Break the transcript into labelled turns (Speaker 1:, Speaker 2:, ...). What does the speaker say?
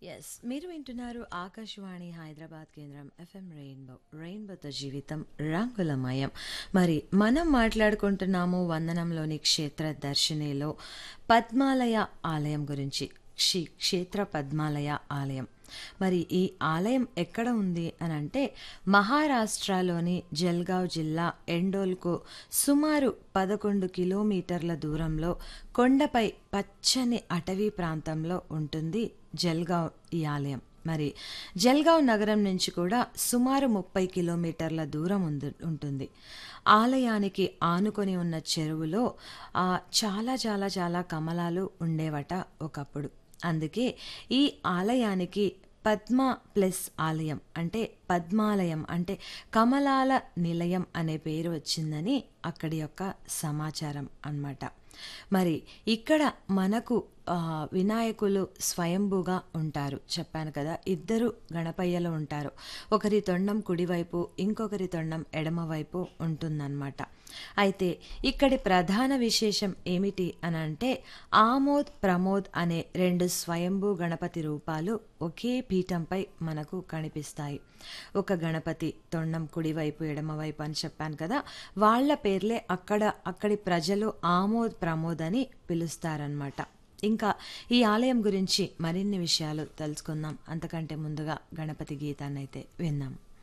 Speaker 1: yes మీరు వింటున్నారు ఆకాశవాణి హైదరాబాద్ కేంద్రం ఎఫ్ఎం రెయిన్బో రెయిన్బోతో జీవితం రంగులమయం మరి మనం మాట్లాడుకుంటున్నాము వందనంలోని క్షేత్ర దర్శినిలో పద్మాలయ ఆలయం గురించి క్షి క్షేత్ర పద్మాలయ ఆలయం మరి ఈ ఆలయం ఎక్కడ ఉంది అని అంటే మహారాష్ట్రలోని జల్గావ్ జిల్లా ఎండోల్కు సుమారు పదకొండు కిలోమీటర్ల దూరంలో కొండపై పచ్చని అటవీ ప్రాంతంలో ఉంటుంది జల్గావ్ ఈ ఆలయం మరి జల్గావ్ నగరం నుంచి కూడా సుమారు ముప్పై కిలోమీటర్ల దూరం ఉంది ఉంటుంది ఆలయానికి ఆనుకొని ఉన్న చెరువులో ఆ, చాలా చాలా చాలా కమలాలు ఉండేవట ఒకప్పుడు అందుకే ఈ ఆలయానికి పద్మ ప్లస్ ఆలయం అంటే పద్మాలయం అంటే కమలాల నిలయం అనే పేరు వచ్చిందని అక్కడి యొక్క సమాచారం అన్నమాట మరి ఇక్కడ మనకు ఆ, వినాయకులు స్వయంభూగా ఉంటారు చెప్పాను కదా ఇద్దరు గణపయ్యలు ఉంటారు ఒకరి తొండం కుడివైపు ఇంకొకరి తొండం ఎడమవైపు ఉంటుందన్నమాట అయితే ఇక్కడి ప్రధాన విశేషం ఏమిటి అని అంటే ఆమోద్ ప్రమోద్ అనే రెండు స్వయంభూ గణపతి రూపాలు ఒకే పీఠంపై మనకు కనిపిస్తాయి ఒక గణపతి తొండం కుడివైపు ఎడమవైపు అని చెప్పాను కదా వాళ్ళ పేర్లే అక్కడ అక్కడి ప్రజలు ఆమోద్ ప్రమోద్ అని పిలుస్తారనమాట ఇంకా ఈ ఆలయం గురించి మరిన్ని విషయాలు తెలుసుకుందాం అంతకంటే ముందుగా గణపతి గీతాన్ని అయితే విందాం